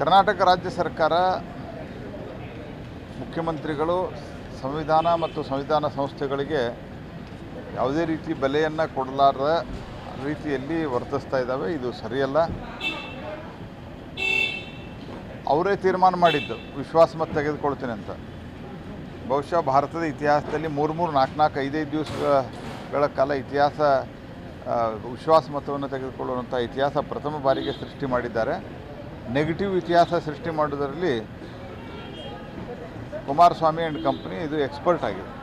ಕರ್ನಾಟಕ ರಾಜ್ಯ ಸರ್ಕಾರ ಮುಖ್ಯಮಂತ್ರಿಗಳು ಸಂವಿಧಾನ ಮತ್ತು ಸಂವಿಧಾನ ಸಂಸ್ಥೆಗಳಿಗೆ ಯಾವುದೇ ರೀತಿ ಬೆಲೆಯನ್ನು ಕೊಡಲಾರದ ರೀತಿಯಲ್ಲಿ ವರ್ತಿಸ್ತಾ ಇದ್ದಾವೆ ಇದು ಸರಿಯಲ್ಲ ಅವರೇ ತೀರ್ಮಾನ ಮಾಡಿದ್ದು ವಿಶ್ವಾಸಮತ ತೆಗೆದುಕೊಳ್ತೀನಿ ಅಂತ ಬಹುಶಃ ಭಾರತದ ಇತಿಹಾಸದಲ್ಲಿ ಮೂರು ಮೂರು ನಾಲ್ಕು ನಾಲ್ಕು ಐದೈದು ದಿವಸಗಳ ಕಾಲ ಇತಿಹಾಸ ಆ, ವಿಶ್ವಾಸ ಮತವನ್ನು ತೆಗೆದುಕೊಳ್ಳುವಂಥ ಇತಿಹಾಸ ಪ್ರಥಮ ಬಾರಿಗೆ ಸೃಷ್ಟಿ ಮಾಡಿದ್ದಾರೆ ನೆಗೆಟಿವ್ ಇತಿಹಾಸ ಸೃಷ್ಟಿ ಮಾಡೋದರಲ್ಲಿ ಕುಮಾರಸ್ವಾಮಿ ಆ್ಯಂಡ್ ಕಂಪ್ನಿ ಇದು ಎಕ್ಸ್ಪರ್ಟ್ ಆಗಿದೆ